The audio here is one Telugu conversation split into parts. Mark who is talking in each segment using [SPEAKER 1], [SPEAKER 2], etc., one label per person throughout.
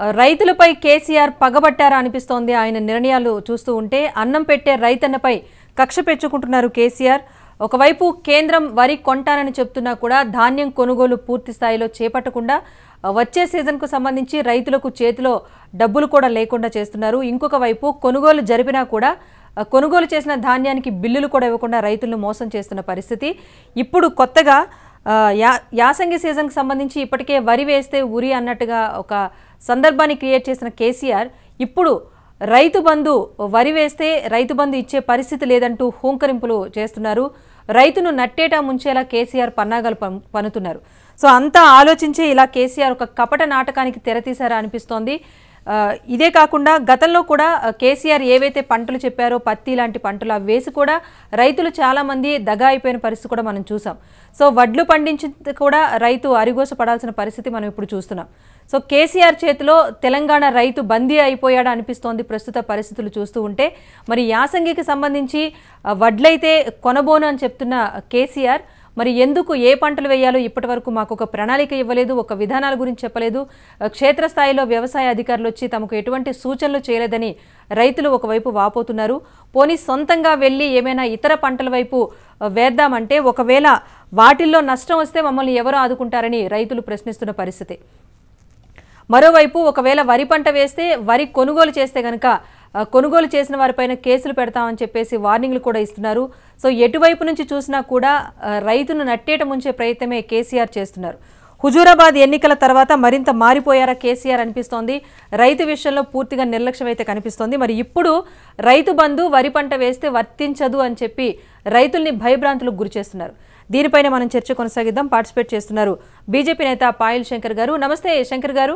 [SPEAKER 1] రైతులపై కేసీఆర్ పగబట్టారా అనిపిస్తోంది ఆయన నిర్ణయాలు చూస్తూ ఉంటే అన్నం పెట్టే రైతన్నపై కక్ష పెంచుకుంటున్నారు కేసీఆర్ ఒకవైపు కేంద్రం వరి కొంటానని చెప్తున్నా కూడా ధాన్యం కొనుగోలు పూర్తి స్థాయిలో చేపట్టకుండా ఆ, వచ్చే సీజన్కు సంబంధించి రైతులకు చేతిలో డబ్బులు కూడా లేకుండా చేస్తున్నారు ఇంకొక వైపు కొనుగోలు జరిపినా కూడా ఆ, కొనుగోలు చేసిన ధాన్యానికి బిల్లులు కూడా ఇవ్వకుండా రైతులను మోసం చేస్తున్న పరిస్థితి ఇప్పుడు కొత్తగా ఆ, యా యాసంగి సీజన్కి సంబంధించి ఇప్పటికే వరి వేస్తే ఉరి అన్నట్టుగా ఒక సందర్భాన్ని క్రియేట్ చేసిన కేసీఆర్ ఇప్పుడు రైతు బంధు వరి వేస్తే రైతు బంధు ఇచ్చే పరిస్థితి లేదంటూ హూంకరింపులు చేస్తున్నారు రైతును నట్టేటా ముంచేలా కేసీఆర్ పన్నాగాలు పన్- పన్నుతున్నారు సో అంతా ఆలోచించే ఇలా కేసీఆర్ ఒక కపట నాటకానికి తెరతీశారా అనిపిస్తోంది ఆ, ఇదే కాకుండా గతంలో కూడా ఆ, కేసీఆర్ ఏవైతే పంటలు చెప్పారో పత్తి లాంటి పంటలు అవి వేసి కూడా రైతులు చాలా మంది దగా అయిపోయిన పరిస్థితి కూడా మనం చూసాం సో వడ్లు పండించి కూడా రైతు అరిగోస పడాల్సిన పరిస్థితి మనం ఇప్పుడు చూస్తున్నాం సో కేసీఆర్ చేతిలో తెలంగాణ రైతు బందీ అయిపోయాడా అనిపిస్తోంది ప్రస్తుత పరిస్థితులు చూస్తూ ఉంటే మరి యాసంగికి సంబంధించి ఆ, వడ్లయితే కొనబోను అని చెప్తున్న కేసీఆర్ మరి ఎందుకు ఏ పంటలు వేయాలో ఇప్పటి వరకు మాకు ఒక ప్రణాళిక ఇవ్వలేదు ఒక విధానాల గురించి చెప్పలేదు ఆ, క్షేత్రస్థాయిలో వ్యవసాయ అధికారులు వచ్చి తమకు ఎటువంటి సూచనలు చేయలేదని రైతులు ఒకవైపు వాపోతున్నారు పోనీ సొంతంగా వెళ్ళి ఏమైనా ఇతర పంటల వైపు ఆ, వేద్దామంటే ఒకవేళ వాటిల్లో నష్టం వస్తే మమ్మల్ని ఎవరు ఆదుకుంటారని రైతులు ప్రశ్నిస్తున్న పరిస్థితి మరోవైపు ఒకవేళ వరి పంట వేస్తే వరి కొనుగోలు చేస్తే గనక ఆ, కొనుగోలు చేసిన వారిపైన కేసులు పెడతామని చెప్పేసి వార్నింగ్లు కూడా ఇస్తున్నారు సో ఎటువైపు నుంచి చూసినా కూడా ఆ, రైతును నట్టేట ముంచే ప్రయత్నమే కేసీఆర్ చేస్తున్నారు హుజూరాబాద్ ఎన్నికల తర్వాత మరింత మారిపోయారా కేసీఆర్ అనిపిస్తోంది రైతు విషయంలో పూర్తిగా నిర్లక్ష్యం అయితే కనిపిస్తోంది మరి ఇప్పుడు రైతు బంధు వరి పంట వేస్తే వర్తించదు అని చెప్పి రైతుల్ని భయభ్రాంతులకు గురి చేస్తున్నారు దీనిపైన మనం చర్చ కొనసాగిద్దాం పార్టిసిపేట్ చేస్తున్నారు బీజేపీ నేత పాయల్ శంకర్ గారు నమస్తే శంకర్ గారు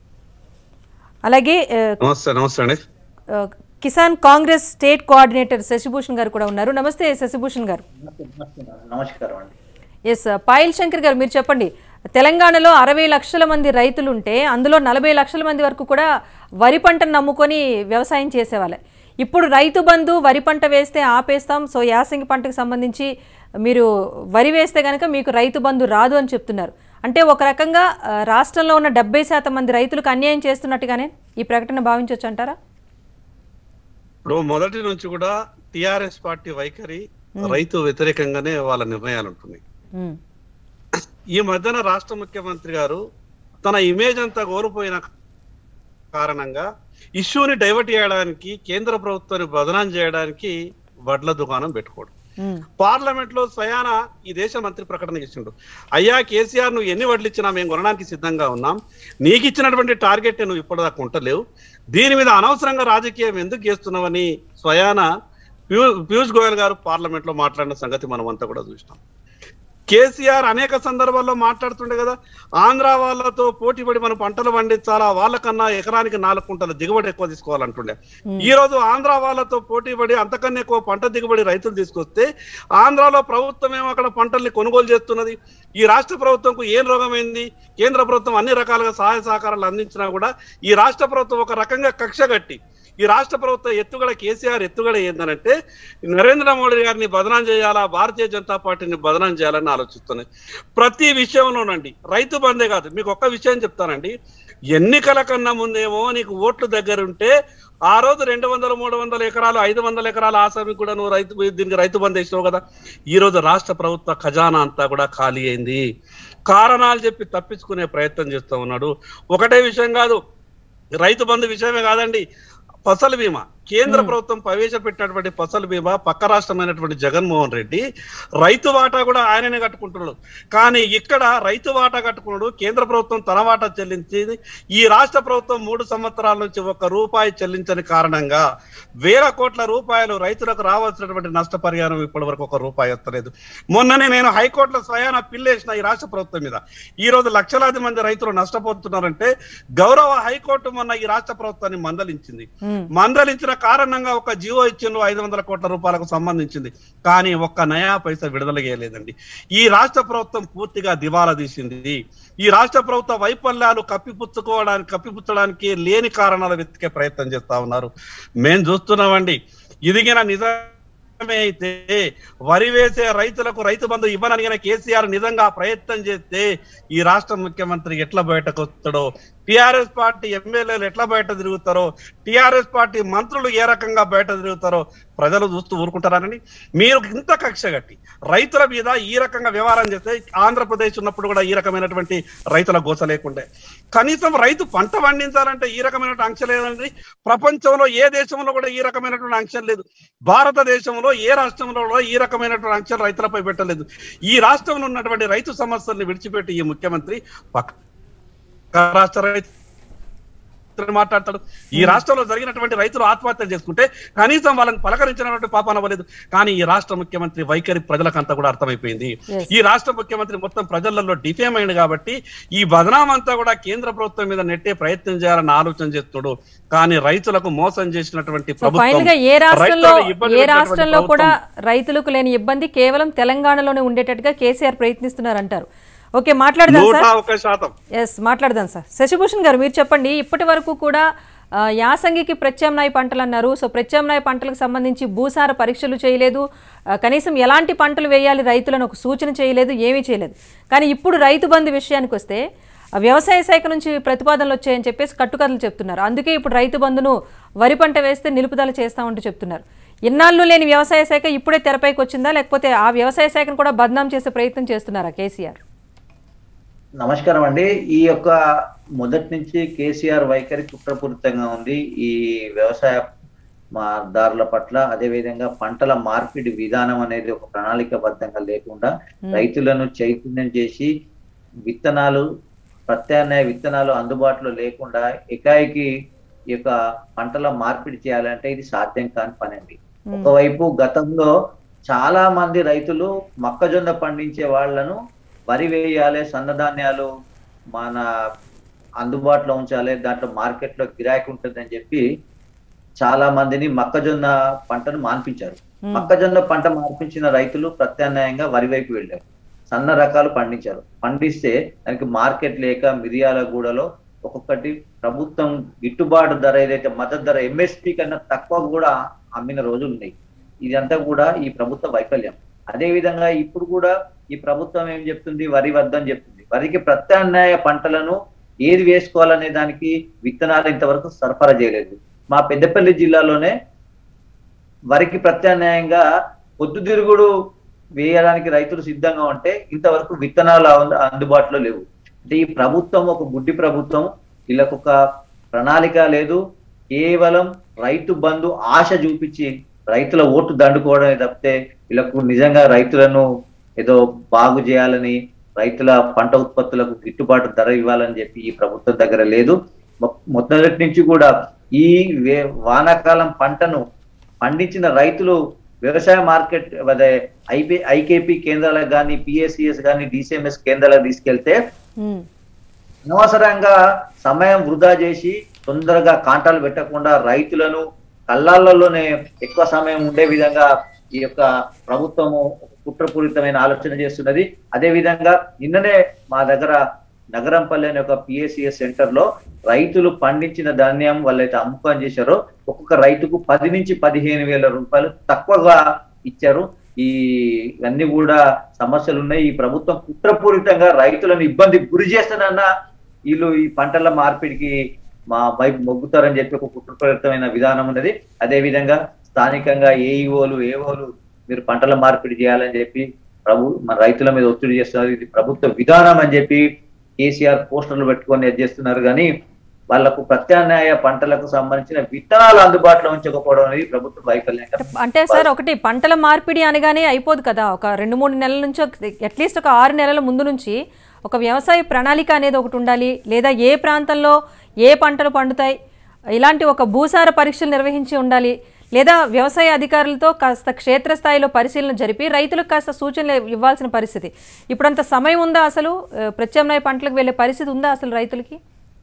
[SPEAKER 1] అలాగే ఆ,
[SPEAKER 2] నమస్తే నమస్తే అండి
[SPEAKER 1] ఆ, కిసాన్ కాంగ్రెస్ స్టేట్ కోఆర్డినేటర్ శశిభూషణ్ గారు కూడా ఉన్నారు నమస్తే శశిభూషణ్ గారు
[SPEAKER 3] నమస్కారం అండి
[SPEAKER 1] ఎస్ పాయల్ శంకర్ గారు మీరు చెప్పండి తెలంగాణలో అరవై లక్షల మంది రైతులు ఉంటే అందులో నలభై లక్షల మంది వరకు కూడా వరి పంటను నమ్ముకొని వ్యవసాయం చేసేవాళ్ళే ఇప్పుడు రైతు బంధు వరి పంట వేస్తే ఆపేస్తాం సో యాసంగి పంటకు సంబంధించి మీరు వరి వేస్తే కనుక మీకు రైతు బంధు రాదు అని చెప్తున్నారు అంటే ఒక రకంగా ఆ, రాష్ట్రంలో ఉన్న డెబ్బై శాతం మంది రైతులకు అన్యాయం చేస్తున్నట్టుగానే ఈ ప్రకటన భావించవచ్చు అంటారా
[SPEAKER 2] ఇప్పుడు మొదటి నుంచి కూడా టిఆర్ఎస్ పార్టీ వైఖరి రైతు వ్యతిరేకంగానే వాళ్ళ నిర్ణయాలు ఉంటున్నాయి
[SPEAKER 1] ఉమ్,
[SPEAKER 2] ఈ మధ్యన రాష్ట్ర ముఖ్యమంత్రి గారు తన ఇమేజ్ అంతా కోల్పోయిన కారణంగా ఇష్యూని డైవర్ట్ చేయడానికి కేంద్ర ప్రభుత్వాన్ని బదనాం చేయడానికి వడ్ల దుకాణం పెట్టుకోవడం
[SPEAKER 1] ఉమ్,
[SPEAKER 2] పార్లమెంట్ లో స్వయాన ఈ దేశ మంత్రి ప్రకటన ఇచ్చిండు అయ్యా కేసీఆర్ నువ్వు ఎన్ని వడ్లు ఇచ్చినా మేము కొనడానికి సిద్ధంగా ఉన్నాం నీకు ఇచ్చినటువంటి టార్గెట్ నువ్వు ఇప్పటిదాకా ఉంటలేవు దీని మీద అనవసరంగా రాజకీయం ఎందుకు చేస్తున్నావని స్వయాన పీయూ- పీయూష్ గోయల్ గారు పార్లమెంట్ లో మాట్లాడిన సంగతి మనం అంతా కూడా చూసినాం కేసీఆర్ అనేక సందర్భాల్లో మాట్లాడుతుండే కదా ఆంధ్ర వాళ్ళతో పోటీ పడి మనం పంటలు పండించాలా వాళ్ళకన్నా ఎకరానికి నాలుగు కుంటల దిగుబడి ఎక్కువ తీసుకోవాలంటుండే ఈ రోజు ఆంధ్ర వాళ్ళతో పోటీ పడి అంతకన్నా ఎక్కువ పంట దిగుబడి రైతులు తీసుకొస్తే ఆంధ్రాలో ప్రభుత్వం ఏమో అక్కడ పంటల్ని కొనుగోలు చేస్తున్నది ఈ రాష్ట్ర ప్రభుత్వంకు ఏం రోగమైంది కేంద్ర ప్రభుత్వం అన్ని రకాలుగా సహాయ సహకారాలు అందించినా కూడా ఈ రాష్ట్ర ప్రభుత్వం ఒక రకంగా కక్ష కట్టి ఈ రాష్ట్ర ప్రభుత్వ ఎత్తుగడ కేసీఆర్ ఎత్తుగడ ఏందనంటే నరేంద్ర మోడీ గారిని బదనాం చేయాలా భారతీయ జనతా పార్టీని బదనాం చేయాలని ఆలోచిస్తున్నాయి ప్రతి విషయంలోనండి రైతు బందే కాదు మీకు ఒక్క విషయం చెప్తానండి ఎన్నికల కన్నా ముందేమో నీకు ఓట్లు దగ్గర ఉంటే ఆ రోజు రెండు వందల మూడు వందల ఎకరాలు ఐదు వందల ఎకరాల ఆసామి కూడా నువ్వు రైతు దీనికి రైతు బంద్ వేసినావు కదా ఈ రోజు రాష్ట్ర ప్రభుత్వ ఖజానా అంతా కూడా ఖాళీ అయింది కారణాలు చెప్పి తప్పించుకునే ప్రయత్నం చేస్తూ ఉన్నాడు ఒకటే విషయం కాదు రైతు బంధు విషయమే కాదండి ఫసల్ బీమా కేంద్ర ప్రభుత్వం ప్రవేశపెట్టినటువంటి ఫసల్ బీమా పక్క రాష్ట్రమైనటువంటి జగన్మోహన్ రెడ్డి రైతు వాటా కూడా ఆయననే కట్టుకుంటున్నాడు కానీ ఇక్కడ రైతు వాటా కట్టుకున్నాడు కేంద్ర ప్రభుత్వం తన వాటా చెల్లించింది ఈ రాష్ట్ర ప్రభుత్వం మూడు సంవత్సరాల నుంచి ఒక్క రూపాయి చెల్లించని కారణంగా వేల కోట్ల రూపాయలు రైతులకు రావాల్సినటువంటి నష్టపరిహారం ఇప్పటి వరకు ఒక రూపాయి వస్తలేదు మొన్ననే నేను హైకోర్టులో స్వయాన పిల్లేసిన ఈ రాష్ట్ర ప్రభుత్వం మీద ఈ రోజు లక్షలాది మంది రైతులు నష్టపోతున్నారంటే గౌరవ హైకోర్టు మొన్న ఈ రాష్ట్ర ప్రభుత్వాన్ని మందలించింది
[SPEAKER 1] ఉమ్,
[SPEAKER 2] మందలించిన కారణంగా ఒక జీవో ఇచ్చిండ్రు ఐదు వందల కోట్ల రూపాయలకు సంబంధించింది కానీ ఒక్క నయా పైసా విడుదల చేయలేదండి ఈ రాష్ట్ర ప్రభుత్వం పూర్తిగా దివాలా తీసింది ఈ రాష్ట్ర ప్రభుత్వ వైఫల్యాలు కప్పిపుచ్చుకోవడానికి కప్పిపుచ్చడానికి లేని కారణాలు వెతికే ప్రయత్నం చేస్తా ఉన్నారు మేం చూస్తున్నామండి ఇదిగిన నిజ నిజమే అయితే వరి వేసే రైతులకు రైతు బంధు ఇవ్వనని గనక కేసీఆర్ నిజంగా ప్రయత్నం చేస్తే ఈ రాష్ట్ర ముఖ్యమంత్రి ఎట్లా బయటకు వస్తాడో టిఆర్ఎస్ పార్టీ ఎమ్మెల్యేలు ఎట్లా బయట తిరుగుతారో టిఆర్ఎస్ పార్టీ మంత్రులు ఏ రకంగా బయట తిరుగుతారో ప్రజలు చూస్తూ ఊరుకుంటారని మీరు ఇంత కక్ష కట్టి రైతుల మీద ఈ రకంగా వ్యవహారం చేస్తే ఆంధ్రప్రదేశ్ ఉన్నప్పుడు కూడా ఈ రకమైనటువంటి రైతుల గోస లేకుండే కనీసం రైతు పంట పండించాలంటే ఈ రకమైనటువంటి ఆంక్ష లేదండి ప్రపంచంలో ఏ దేశంలో కూడా ఈ రకమైనటువంటి ఆంక్షలు లేదు భారతదేశంలో ఏ రాష్ట్రంలో కూడా ఈ రకమైనటువంటి ఆంక్షలు రైతులపై పెట్టలేదు ఈ రాష్ట్రంలో ఉన్నటువంటి రైతు సమస్యల్ని విడిచిపెట్టి ఈ ముఖ్యమంత్రి పక్క రాష్ట్ర రైతు మాట్లాడతాడు ఈ రాష్ట్రంలో జరిగినటువంటి రైతులు ఆత్మహత్యలు చేసుకుంటే కనీసం వాళ్ళని పలకరించినటువంటి పాపన అవ్వలేదు కానీ ఈ రాష్ట్ర ముఖ్యమంత్రి వైఖరి ప్రజలకంతా కూడా అర్థమైపోయింది
[SPEAKER 1] Yes.
[SPEAKER 2] ఈ రాష్ట్ర ముఖ్యమంత్రి మొత్తం ప్రజలలో డిఫేమ్ అయింది కాబట్టి ఈ బదనాం అంతా కూడా కేంద్ర ప్రభుత్వం మీద నెట్టే ప్రయత్నం చేయాలని ఆలోచన చేస్తున్నాడు కానీ రైతులకు మోసం చేసినటువంటి
[SPEAKER 1] సో ఫైనల్ గా ఏ రాష్ట్రంలో ఏ రాష్ట్రంలో కూడా రైతులకు లేని ఇబ్బంది కేవలం తెలంగాణలోనే ఉండేటట్టుగా కేసీఆర్ ప్రయత్నిస్తున్నారంటారు ఓకే మాట్లాడదాం
[SPEAKER 2] నూట
[SPEAKER 1] సార్
[SPEAKER 2] ఒక శాతం
[SPEAKER 1] ఎస్ మాట్లాడదాం సార్ శశిభూషణ్ గారు మీరు చెప్పండి ఇప్పటి వరకు కూడా ఆ, యాసంగికి ప్రత్యామ్నాయ పంటలు అన్నారు సో ప్రత్యామ్నాయ పంటలకు సంబంధించి భూసార పరీక్షలు చేయలేదు ఆ, కనీసం ఎలాంటి పంటలు వేయాలి రైతులను ఒక సూచన చేయలేదు ఏమీ చేయలేదు కానీ ఇప్పుడు రైతు బంధు విషయానికి వస్తే ఆ, వ్యవసాయ శాఖ నుంచి ప్రతిపాదనలు వచ్చాయని చెప్పేసి కట్టుకథలు చెప్తున్నారు అందుకే ఇప్పుడు రైతు బంధును వరి పంట వేస్తే నిలుపుదల చేస్తామంటూ చెప్తున్నారు ఇన్నాళ్ళు లేని వ్యవసాయ శాఖ ఇప్పుడే తెరపైకి వచ్చిందా లేకపోతే ఆ వ్యవసాయ శాఖను కూడా బద్నాం చేసే ప్రయత్నం చేస్తున్నారా కేసీఆర్
[SPEAKER 3] నమస్కారం అండి ఈ యొక్క మొదటి నుంచి కేసీఆర్ వైఖరి కుట్రపూరితంగా ఉంది ఈ వ్యవసాయ మా దారుల పట్ల అదే విధంగా పంటల మార్పిడి విధానం అనేది ఒక ప్రణాళికబద్ధంగా లేకుండా రైతులను చైతన్యం చేసి విత్తనాలు ప్రత్యామ్నాయ విత్తనాలు అందుబాటులో లేకుండా ఎకాయికి ఈ యొక్క పంటల మార్పిడి చేయాలంటే ఇది సాధ్యం కాని పని అండి ఒకవైపు గతంలో చాలా మంది రైతులు మొక్కజొన్న పండించే వాళ్ళను వరి వేయాలి సన్నధాన్యాలు మన అందుబాటులో ఉంచాలి దాంట్లో మార్కెట్లో గిరాకీ ఉంటుందని చెప్పి చాలా మందిని మొక్కజొన్న పంటను మాన్పించారు
[SPEAKER 1] Hmm.
[SPEAKER 3] మొక్కజొన్న పంట మార్పించిన రైతులు ప్రత్యామ్నాయంగా వరి వైపు వెళ్ళారు సన్న రకాలు పండించారు పండిస్తే దానికి మార్కెట్ లేక మిరియాలగూడలో ఒక్కొక్కటి ప్రభుత్వం గిట్టుబాటు ధర ఏదైతే మద్దతు ధర ఎంఎస్పి కన్నా తక్కువ కూడా అమ్మిన రోజులు ఉన్నాయి ఇదంతా కూడా ఈ ప్రభుత్వ వైఫల్యం అదే విధంగా ఇప్పుడు కూడా ఈ ప్రభుత్వం ఏం చెప్తుంది వరి వద్దని చెప్తుంది వరికి ప్రత్యామ్నాయ పంటలను ఏది వేసుకోవాలనే దానికి విత్తనాలు ఇంతవరకు సరఫరా చేయలేదు మా పెద్దపల్లి జిల్లాలోనే వరికి ప్రత్యామ్నాయంగా పొద్దుతిరుగుడు వేయడానికి రైతులు సిద్ధంగా ఉంటే ఇంతవరకు విత్తనాలు అందు- అందుబాటులో లేవు అంటే ఈ ప్రభుత్వం ఒక గుడ్డి ప్రభుత్వం వీళ్ళకు ఒక ప్రణాళిక లేదు కేవలం రైతు బంధు ఆశ చూపించి రైతుల ఓటు దండుకోవడమే తప్పితే వీళ్ళకు నిజంగా రైతులను ఏదో బాగు చేయాలని రైతుల పంట ఉత్పత్తులకు గిట్టుబాటు ధర ఇవ్వాలని చెప్పి ఈ ప్రభుత్వం దగ్గర లేదు మొ- మొదటి నుంచి కూడా ఈ వే- వానాకాలం పంటను పండించిన రైతులు వ్యవసాయ మార్కెట్ అదే ఐపీ ఐకేపీ కేంద్రాలకు కానీ పిఎస్సిఎస్ కానీ డిసిఎంఎస్ కేంద్రాలకు తీసుకెళ్తే
[SPEAKER 1] ఉమ్.
[SPEAKER 3] అనవసరంగా సమయం వృధా చేసి తొందరగా కాంటాలు పెట్టకుండా రైతులను కళ్ళాలలోనే ఎక్కువ సమయం ఉండే విధంగా ఈ యొక్క ప్రభుత్వము కుట్రపూరితమైన ఆలోచన చేస్తున్నది అదే విధంగా నిన్ననే మా దగ్గర నగరంపల్లి అనే ఒక పిఎస్సిఎస్ సెంటర్ లో రైతులు పండించిన ధాన్యం వాళ్ళైతే అమ్మకం చేశారో ఒక్కొక్క రైతుకు పది నుంచి పదిహేను వేల రూపాయలు తక్కువగా ఇచ్చారు ఈ ఇవన్నీ కూడా సమస్యలు ఉన్నాయి ఈ ప్రభుత్వం కుట్రపూరితంగా రైతులను ఇబ్బంది గురి చేస్తానన్న వీళ్ళు ఈ పంటల మార్పిడికి మా వైపు మొగ్గుతారని చెప్పి ఒక కుట్రపూరితమైన విధానం ఉన్నది అదే విధంగా స్థానికంగా ఏఈఓలు ఏఓలు మీరు పంటల మార్పిడి చేయాలని చెప్పి ప్రభు మన రైతుల మీద ఒత్తిడి చేస్తున్నారు ఇది ప్రభుత్వ విధానం అని చెప్పి కేసీఆర్ పోస్టర్లు పెట్టుకొని ఇది చేస్తున్నారు కానీ వాళ్లకు ప్రత్యామ్నాయ పంటలకు సంబంధించిన విత్తనాలు అందుబాటులో ఉంచకపోవడం అనేది ప్రభుత్వ వైఫల్యం
[SPEAKER 1] అంటే సార్ ఒకటి పంటల మార్పిడి అనగానే అయిపోదు కదా ఒక రెండు మూడు నెలల నుంచి అట్లీస్ట్ ఒక ఆరు నెలల ముందు నుంచి ఒక వ్యవసాయ ప్రణాళిక అనేది ఒకటి ఉండాలి లేదా ఏ ప్రాంతంలో ఏ పంటలు పండుతాయి ఇలాంటి ఒక భూసార పరీక్షలు నిర్వహించి ఉండాలి లేదా వ్యవసాయ అధికారులతో కాస్త క్షేత్రస్థాయిలో పరిశీలన జరిపి రైతులకు కాస్త సూచనలు ఇవ్వాల్సిన పరిస్థితి ఇప్పుడంత సమయం ఉందా అసలు ఆ, ప్రత్యామ్నాయ పంటలకు వెళ్ళే పరిస్థితి ఉందా అసలు రైతులకి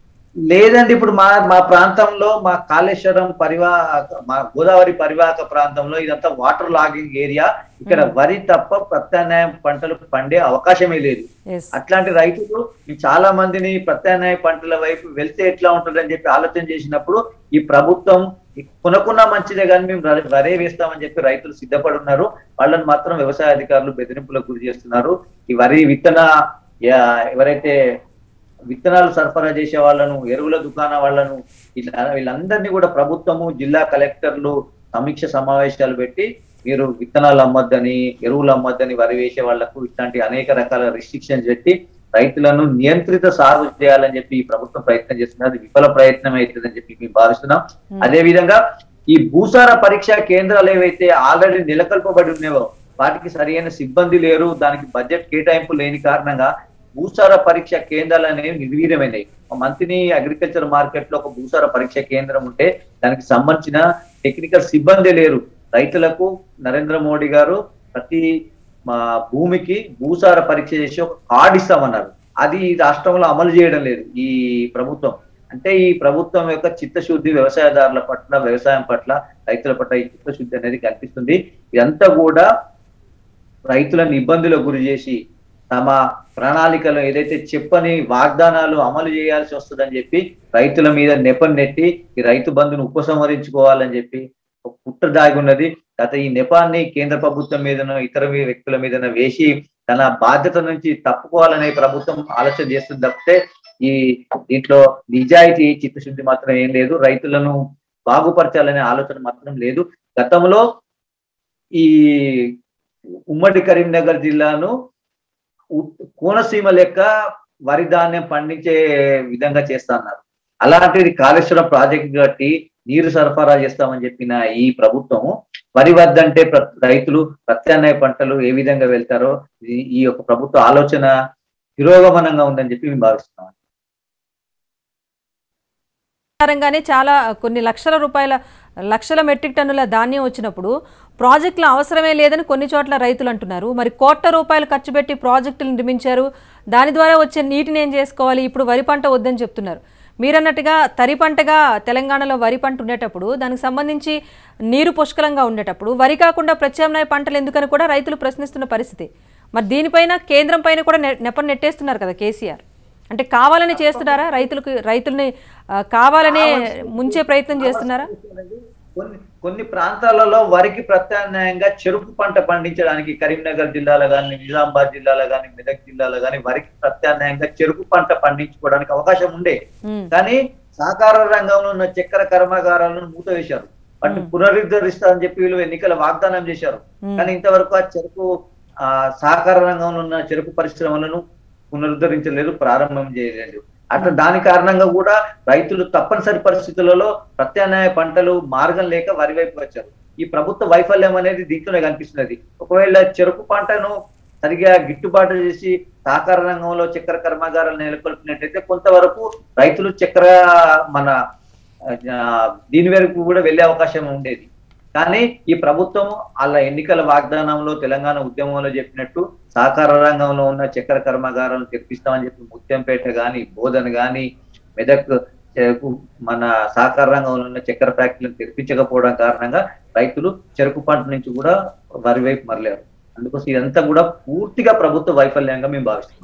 [SPEAKER 3] లేదండి ఇప్పుడు మా మా ప్రాంతంలో మా కాళేశ్వరం పరివా మా గోదావరి పరివాహక ప్రాంతంలో ఇదంతా వాటర్ లాగింగ్ ఏరియా ఇక్కడ వరి తప్ప ప్రత్యామ్నాయ పంటలు పండే అవకాశమే లేదు
[SPEAKER 1] ఎస్
[SPEAKER 3] అట్లాంటి రైతులు ఈ చాలా మందిని ప్రత్యామ్నాయ పంటల వైపు వెళ్తే ఎట్లా ఉంటుందని చెప్పి ఆలోచన చేసినప్పుడు ఈ ప్రభుత్వం ఈ కొనకున్నా మంచిదే కానీ మేము ర- వరే వేస్తామని చెప్పి రైతులు సిద్ధపడి ఉన్నారు వాళ్ళని మాత్రం వ్యవసాయ అధికారులు బెదిరింపులకు గురి చేస్తున్నారు ఈ వరి విత్తన యా- ఎవరైతే విత్తనాలు సరఫరా చేసే వాళ్ళను ఎరువుల దుకాణ వాళ్ళను ఇలా వీళ్ళందరినీ కూడా ప్రభుత్వము జిల్లా కలెక్టర్లు సమీక్ష సమావేశాలు పెట్టి మీరు విత్తనాలు అమ్మొద్దని ఎరువులు అమ్మొద్దని వరి వేసే వాళ్లకు ఇట్లాంటి అనేక రకాల రిస్ట్రిక్షన్స్ పెట్టి రైతులను నియంత్రిత సాగు చేయాలని చెప్పి ఈ ప్రభుత్వం ప్రయత్నం చేస్తున్నది అది విఫల ప్రయత్నం అవుతుందని చెప్పి మేము భావిస్తున్నాం అదే విధంగా ఈ భూసార పరీక్ష కేంద్రాలు ఏవైతే ఆల్రెడీ నెలకొల్పబడి ఉన్నాయో వాటికి సరైన సిబ్బంది లేరు దానికి బడ్జెట్ కేటాయింపు లేని కారణంగా భూసార పరీక్ష కేంద్రాలు అనేవి నిర్వీర్యమైనవి మా మంత్రిని అగ్రికల్చర్ మార్కెట్ లో ఒక భూసార పరీక్ష కేంద్రం ఉంటే దానికి సంబంధించిన టెక్నికల్ సిబ్బంది లేరు రైతులకు నరేంద్ర మోడీ గారు ప్రతి మా భూమికి భూసార పరీక్ష చేసి ఒక కార్డు ఇస్తామన్నారు అది ఈ రాష్ట్రంలో అమలు చేయడం లేదు ఈ ప్రభుత్వం అంటే ఈ ప్రభుత్వం యొక్క చిత్తశుద్ధి వ్యవసాయదారుల పట్ల వ్యవసాయం పట్ల రైతుల పట్ల ఈ చిత్తశుద్ధి అనేది కనిపిస్తుంది ఇదంతా కూడా రైతులను ఇబ్బందులకు గురి చేసి తమ ప్రణాళికలు ఏదైతే చెప్పని వాగ్దానాలు అమలు చేయాల్సి వస్తుందని చెప్పి రైతుల మీద నెపం నెట్టి ఈ రైతు బంధును ఉపసంహరించుకోవాలని చెప్పి ఒక కుట్ర దాగి ఉన్నది గత ఈ నెపాన్ని కేంద్ర ప్రభుత్వం మీదనో ఇతర వ్యక్తుల మీదనో వేసి తన బాధ్యత నుంచి తప్పుకోవాలనే ప్రభుత్వం ఆలోచన చేస్తుంది తప్పితే ఈ దీంట్లో నిజాయితీ చిత్తశుద్ధి మాత్రం ఏం లేదు రైతులను బాగుపరచాలనే ఆలోచన మాత్రం లేదు గతంలో ఈ ఉమ్మడి కరీంనగర్ జిల్లాను ఉ- కోనసీమ లెక్క వరి ధాన్యం పండించే విధంగా చేస్తా అన్నారు అలాంటిది కాళేశ్వరం ప్రాజెక్ట్ కట్టి నీరు సరఫరా చేస్తామని చెప్పిన ఈ ప్రభుత్వము వరి వద్దంటే ప్ర- రైతులు ప్రత్యామ్నాయ పంటలు ఏ విధంగా వెళ్తారో ఈ- ఈ యొక్క ప్రభుత్వ ఆలోచన తిరోగమనంగా ఉందని చెప్పి మేము భావిస్తున్నాం
[SPEAKER 1] ఆధారంగానే చాలా కొన్ని లక్షల రూపాయల లక్షల మెట్రిక్ టన్నుల ధాన్యం వచ్చినప్పుడు ప్రాజెక్టుల అవసరమే లేదని కొన్ని చోట్ల రైతులు అంటున్నారు మరి కోట్ల రూపాయలు ఖర్చు పెట్టి ప్రాజెక్టులు నిర్మించారు దాని ద్వారా వచ్చే నీటిని ఏం చేసుకోవాలి ఇప్పుడు వరి పంట వద్దని చెప్తున్నారు మీరన్నట్టుగా తరి పంటగా తెలంగాణలో వరి పంట ఉండేటప్పుడు దానికి సంబంధించి నీరు పుష్కలంగా ఉండేటప్పుడు వరి కాకుండా ప్రత్యామ్నాయ పంటలు ఎందుకని కూడా రైతులు ప్రశ్నిస్తున్న పరిస్థితి మరి దీనిపైన కేంద్రం పైన కూడా నె- నెపం నెట్టేస్తున్నారు కదా కేసీఆర్ అంటే కావాలని చేస్తున్నారా రైతులకు రైతుల్ని ఆ, కావాలనే ముంచే ప్రయత్నం చేస్తున్నారా
[SPEAKER 3] కొన్ని కొన్ని ప్రాంతాలలో వరికి ప్రత్యామ్నాయంగా చెరుకు పంట పండించడానికి కరీంనగర్ జిల్లాలో కానీ నిజామాబాద్ జిల్లాలో కానీ మెదక్ జిల్లాలో కానీ వరికి ప్రత్యామ్నాయంగా చెరుకు పంట పండించుకోవడానికి అవకాశం ఉండే
[SPEAKER 1] ఉమ్,
[SPEAKER 3] కానీ సహకార రంగంలో ఉన్న చక్కెర కర్మాగారాలను మూతవేశారు వాటిని పునరుద్ధరిస్తారని చెప్పి వీళ్ళు ఎన్నికల వాగ్దానం చేశారు
[SPEAKER 1] ఉమ్.
[SPEAKER 3] కానీ ఇంతవరకు ఆ చెరుకు ఆ సహకార రంగంలో ఉన్న చెరుకు పరిశ్రమలను పునరుద్ధరించలేదు ప్రారంభం చేయలేదు అట్లా దాని కారణంగా కూడా రైతులు తప్పనిసరి పరిస్థితులలో ప్రత్యామ్నాయ పంటలు మార్గం లేక వరి వైపు వచ్చారు ఈ ప్రభుత్వ వైఫల్యం అనేది దీంట్లోనే కనిపిస్తున్నది ఒకవేళ చెరుకు పంటను సరిగా గిట్టుబాటు చేసి సహకార రంగంలో చక్కెర కర్మాగారాలు నెలకొల్పినట్టయితే కొంతవరకు రైతులు చక్కెర మన ఆ, దీని వరకు కూడా వెళ్ళే అవకాశం ఉండేది కానీ ఈ ప్రభుత్వం అలా ఎన్నికల వాగ్దానంలో తెలంగాణ ఉద్యమంలో చెప్పినట్టు సహకార రంగంలో ఉన్న చక్కెర కర్మాగారాలను తెప్పిస్తామని చెప్పి ముత్యంపేట గాని బోధన్ గాని మెదక్ చెరుకు మన సహకార రంగంలో ఉన్న చక్కెర ఫ్యాక్టరీలను తెప్పించకపోవడం కారణంగా రైతులు చెరుకు పంట నుంచి కూడా వరి వైపు మరలేరు అందుకోసం ఇదంతా కూడా పూర్తిగా ప్రభుత్వ వైఫల్యంగా మేము భావిస్తున్నాం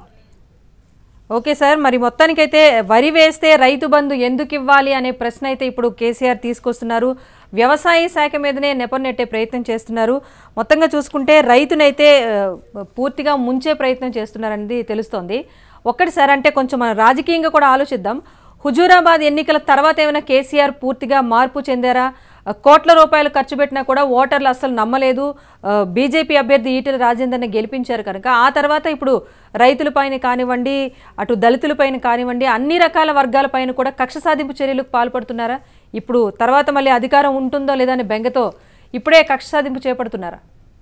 [SPEAKER 1] ఓకే సార్ మరి మొత్తానికైతే వరి వేస్తే రైతు బంధు ఎందుకు ఇవ్వాలి అనే ప్రశ్న అయితే ఇప్పుడు కేసీఆర్ తీసుకొస్తున్నారు వ్యవసాయ శాఖ మీదనే నెపం నెట్టే ప్రయత్నం చేస్తున్నారు మొత్తంగా చూసుకుంటే రైతునైతే ఆ, పూర్తిగా ముంచే ప్రయత్నం చేస్తున్నారనేది తెలుస్తోంది ఒక్కటి సార్ అంటే కొంచెం మనం రాజకీయంగా కూడా ఆలోచిద్దాం హుజూరాబాద్ ఎన్నికల తర్వాత ఏమైనా కేసీఆర్ పూర్తిగా మార్పు చెందారా ఆ, కోట్ల రూపాయలు ఖర్చు పెట్టినా కూడా ఓటర్లు అస్సలు నమ్మలేదు ఆ, బీజేపీ అభ్యర్థి ఈటెల రాజేందర్ని గెలిపించారు కనుక ఆ తర్వాత ఇప్పుడు రైతులపైన కానివ్వండి అటు దళితులపైన కానివ్వండి అన్ని రకాల వర్గాలపైన కూడా కక్ష సాధింపు చర్యలకు పాల్పడుతున్నారా ఇప్పుడు తర్వాత మళ్ళీ అధికారం ఉంటుందో లేదా అనే బెంగతో ఇప్పుడే కక్ష సాధింపు చేపడుతున్నారా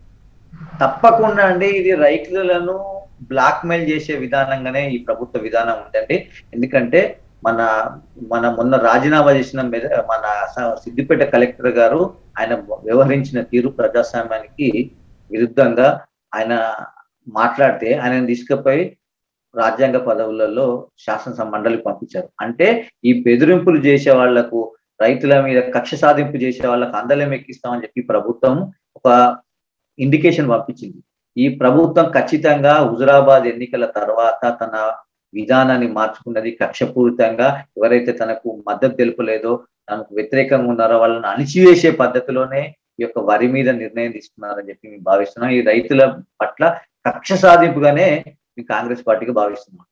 [SPEAKER 3] తప్పకుండా అండి ఇది రైతులను బ్లాక్ మెయిల్ చేసే విధానంగానే ఈ ప్రభుత్వ విధానం ఉందండి ఎందుకంటే మన మన మొన్న రాజీనామా చేసిన మెద మన స- సిద్దిపేట కలెక్టర్ గారు ఆయన వ్యవహరించిన తీరు ప్రజాస్వామ్యానికి విరుద్ధంగా ఆయన మాట్లాడితే ఆయన తీసుకుపోయి రాజ్యాంగ పదవులలో శాసనసభ మండలికి పంపించారు అంటే ఈ బెదిరింపులు చేసే వాళ్లకు రైతుల మీద కక్ష సాధింపు చేసే వాళ్ళకు అందలం ఎక్కిస్తామని చెప్పి ప్రభుత్వం ఒక ఇండికేషన్ పంపించింది ఈ ప్రభుత్వం ఖచ్చితంగా హుజురాబాద్ ఎన్నికల తర్వాత తన విధానాన్ని మార్చుకున్నది కక్షపూరితంగా ఎవరైతే తనకు మద్దతు తెలుపలేదో తనకు వ్యతిరేకంగా ఉన్నారో వాళ్ళని అణిచివేసే పద్ధతిలోనే ఈ యొక్క వరి మీద నిర్ణయం తీసుకున్నారని చెప్పి మేము భావిస్తున్నాం ఈ రైతుల పట్ల కక్ష సాధింపుగానే మేము కాంగ్రెస్ పార్టీకి భావిస్తున్నాం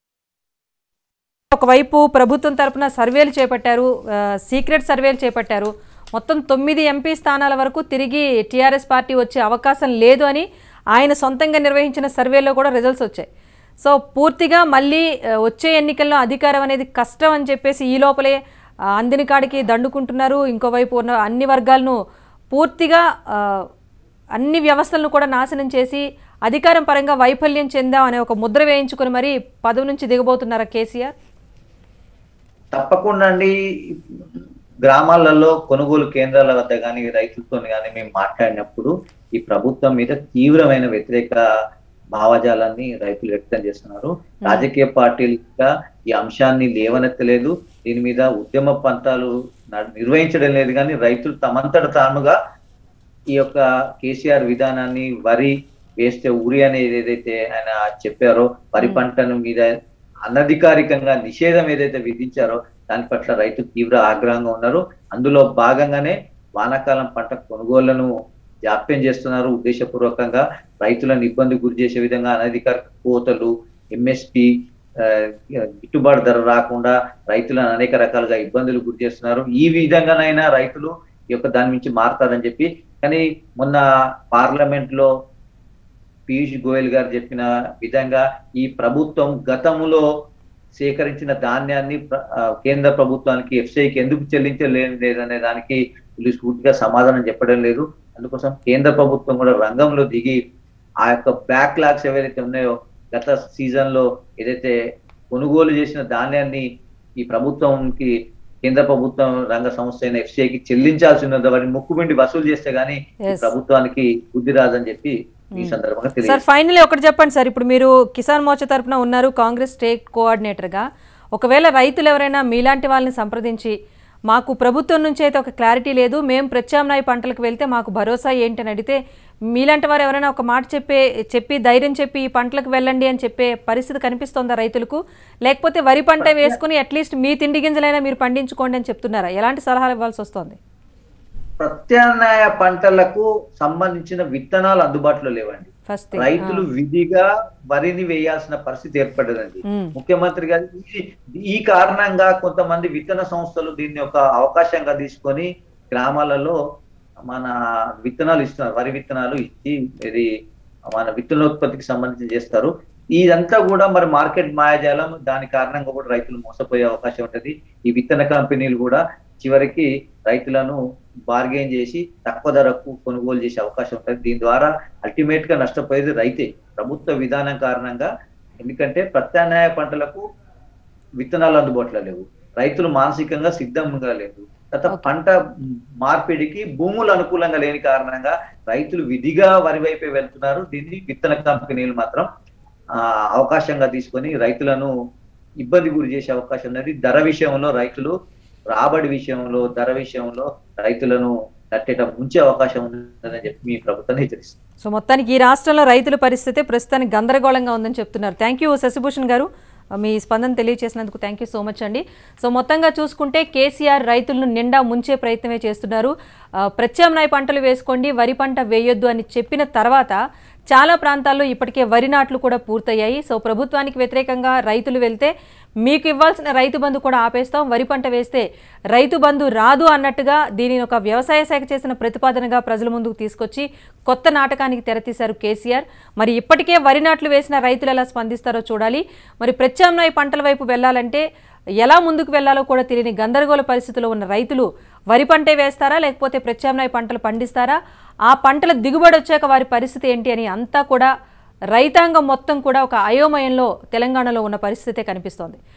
[SPEAKER 1] ఒకవైపు ప్రభుత్వం తరపున సర్వేలు చేపట్టారు ఆ, సీక్రెట్ సర్వేలు చేపట్టారు మొత్తం తొమ్మిది ఎంపీ స్థానాల వరకు తిరిగి టీఆర్ఎస్ పార్టీ వచ్చే అవకాశం లేదు అని ఆయన సొంతంగా నిర్వహించిన సర్వేలో కూడా రిజల్ట్స్ వచ్చాయి సో పూర్తిగా మళ్ళీ ఆ, వచ్చే ఎన్నికల్లో అధికారం అనేది కష్టం అని చెప్పేసి ఈ లోపలే ఆ, అందిన కాడికి దండుకుంటున్నారు ఇంకోవైపు ఉన్న అన్ని వర్గాలను పూర్తిగా ఆ, అన్ని వ్యవస్థలను కూడా నాశనం చేసి అధికారం పరంగా వైఫల్యం చెందాం అనే ఒక ముద్ర వేయించుకొని మరీ పదవి నుంచి దిగబోతున్నారా కేసీఆర్
[SPEAKER 3] తప్పకుండా అండి గ్రామాలలో కొనుగోలు కేంద్రాల వద్ద కానీ రైతులతో కానీ మేము మాట్లాడినప్పుడు ఈ ప్రభుత్వం మీద తీవ్రమైన వ్యతిరేక భావజాలాన్ని రైతులు వ్యక్తం చేస్తున్నారు రాజకీయ పార్టీలుగా ఈ అంశాన్ని లేవనెత్తలేదు దీని మీద ఉద్యమ పంతాలు న- నిర్వహించడం లేదు కానీ రైతులు తమంతట తానుగా ఈ యొక్క కేసీఆర్ విధానాన్ని వరి వేస్తే ఊరి అనేది ఏదైతే ఆయన చెప్పారో వరి పంటను మీద అనధికారికంగా నిషేధం ఏదైతే విధించారో దాని పట్ల రైతు తీవ్ర ఆగ్రహంగా ఉన్నారు అందులో భాగంగానే వానాకాలం పంట కొనుగోళ్లను జాప్యం చేస్తున్నారు ఉద్దేశపూర్వకంగా రైతులను ఇబ్బంది గురి చేసే విధంగా అనధికారిక కోతలు ఎంఎస్పి గిట్టుబాటు ధర రాకుండా రైతులను అనేక రకాలుగా ఇబ్బందులు గురి చేస్తున్నారు ఈ విధంగానైనా రైతులు ఈ యొక్క దాని నుంచి మారతారని చెప్పి కానీ మొన్న పార్లమెంట్ లో పీయూష్ గోయల్ గారు చెప్పిన విధంగా ఈ ప్రభుత్వం గతంలో సేకరించిన ధాన్యాన్ని ప్ర- ఆ, కేంద్ర ప్రభుత్వానికి ఎఫ్సిఐకి ఎందుకు చెల్లించలేదు లేదనే దానికి వీళ్ళు సూటిగా సమాధానం చెప్పడం లేదు అందుకోసం కేంద్ర ప్రభుత్వం కూడా రంగంలో దిగి ఆ యొక్క బ్యాక్ లాగ్స్ ఏవైతే ఉన్నాయో గత సీజన్ లో ఏదైతే కొనుగోలు చేసిన ధాన్యాన్ని ఈ ప్రభుత్వంకి కేంద్ర ప్రభుత్వం రంగ సంస్థ అయిన ఎఫ్సిఐకి చెల్లించాల్సి ఉన్నది వాటిని ముక్కుబిండి వసూలు చేస్తే గానీ ఈ
[SPEAKER 1] Yes.
[SPEAKER 3] ప్రభుత్వానికి బుద్ధి రాదని చెప్పి ఈ సందర్భంగా తెలియదు
[SPEAKER 1] సార్ ఫైనల్ ఒకటి చెప్పండి సార్ ఇప్పుడు మీరు కిసాన్ మోర్చా తరపున ఉన్నారు కాంగ్రెస్ స్టేట్ కోఆర్డినేటర్గా ఒకవేళ రైతులు ఎవరైనా మీలాంటి వాళ్ళని సంప్రదించి మాకు ప్రభుత్వం నుంచి అయితే ఒక క్లారిటీ లేదు మేము ప్రత్యామ్నాయ పంటలకు వెళ్తే మాకు భరోసా ఏంటని అడిగితే మీలాంటి వారు ఎవరైనా ఒక మాట చెప్పే చెప్పి ధైర్యం చెప్పి ఈ పంటలకు వెళ్ళండి అని చెప్పే పరిస్థితి కనిపిస్తోందా రైతులకు లేకపోతే వరి పంట వేసుకుని అట్లీస్ట్ మీ తిండి గింజలైనా మీరు పండించుకోండి అని చెప్తున్నారా ఎలాంటి సలహాలు ఇవ్వాల్సి వస్తుంది
[SPEAKER 3] ప్రత్యామ్నాయ పంటలకు సంబంధించిన విత్తనాలు అందుబాటులో లేవండి
[SPEAKER 1] ఫస్ట్
[SPEAKER 3] రైతులు విధిగా వరిని వేయాల్సిన పరిస్థితి ఏర్పడ్డదండి ముఖ్యమంత్రి గారు ఈ- ఈ కారణంగా కొంతమంది విత్తన సంస్థలు దీన్ని ఒక అవకాశంగా తీసుకొని గ్రామాలలో మన విత్తనాలు ఇస్తున్నారు వరి విత్తనాలు ఇచ్చి ఇది మన విత్తనోత్పత్తికి సంబంధించి చేస్తారు ఇదంతా కూడా మరి మార్కెట్ మాయాజాలం దాని కారణంగా కూడా రైతులు మోసపోయే అవకాశం ఉంటది ఈ విత్తన కంపెనీలు కూడా చివరికి రైతులను బార్గెన్ చేసి తక్కువ ధరకు కొనుగోలు చేసే అవకాశం ఉంటుంది దీని ద్వారా అల్టిమేట్ గా నష్టపోయేది రైతే ప్రభుత్వ విధానం కారణంగా ఎందుకంటే ప్రత్యామ్నాయ పంటలకు విత్తనాలు అందుబాటులో లేవు రైతులు మానసికంగా సిద్ధంగా లేవు తర్వాత పంట మార్పిడికి భూములు అనుకూలంగా లేని కారణంగా రైతులు విధిగా వరి వైపే వెళ్తున్నారు దీన్ని విత్తన కంపెనీలు మాత్రం ఆ అవకాశంగా తీసుకొని రైతులను ఇబ్బంది గురి చేసే అవకాశం ఉన్నది ధర విషయంలో రైతులు రాబడి విషయంలో ధర విషయంలో రైతులను తట్టేట ముంచే అవకాశం ఉందని చెప్పి మీ ప్రభుత్వాన్ని హెచ్చరిస్తుంది
[SPEAKER 1] సో మొత్తానికి ఈ రాష్ట్రంలో రైతుల పరిస్థితి ప్రస్తుతానికి గందరగోళంగా ఉందని చెప్తున్నారు థ్యాంక్ యూ శశిభూషణ్ గారు మీ స్పందన తెలియజేసినందుకు థ్యాంక్ యూ సో మచ్ అండి సో మొత్తంగా చూసుకుంటే కేసీఆర్ రైతులను నిండా ముంచే ప్రయత్నమే చేస్తున్నారు ఆ, ప్రత్యామ్నాయ పంటలు వేసుకోండి వరి పంట వేయొద్దు అని చెప్పిన తర్వాత చాలా ప్రాంతాల్లో ఇప్పటికే వరి నాట్లు కూడా పూర్తయ్యాయి సో ప్రభుత్వానికి వ్యతిరేకంగా రైతులు వెళ్తే మీకు ఇవ్వాల్సిన రైతు బంధు కూడా ఆపేస్తాం వరి పంట వేస్తే రైతు బంధు రాదు అన్నట్టుగా దీనిని ఒక వ్యవసాయ శాఖ చేసిన ప్రతిపాదనగా ప్రజల ముందుకు తీసుకొచ్చి కొత్త నాటకానికి తెరతీశారు కేసీఆర్ మరి ఇప్పటికే వరి నాట్లు వేసిన రైతులు ఎలా స్పందిస్తారో చూడాలి మరి ప్రత్యామ్నాయ పంటల వైపు వెళ్ళాలంటే ఎలా ముందుకు వెళ్లాలో కూడా తెలియని గందరగోళ పరిస్థితిలో ఉన్న రైతులు వరి పంటే వేస్తారా లేకపోతే ప్రత్యామ్నాయ పంటలు పండిస్తారా ఆ పంటల దిగుబడి వచ్చాక వారి పరిస్థితి ఏంటి అని అంతా కూడా రైతాంగం మొత్తం కూడా ఒక అయోమయంలో తెలంగాణలో ఉన్న పరిస్థితే కనిపిస్తోంది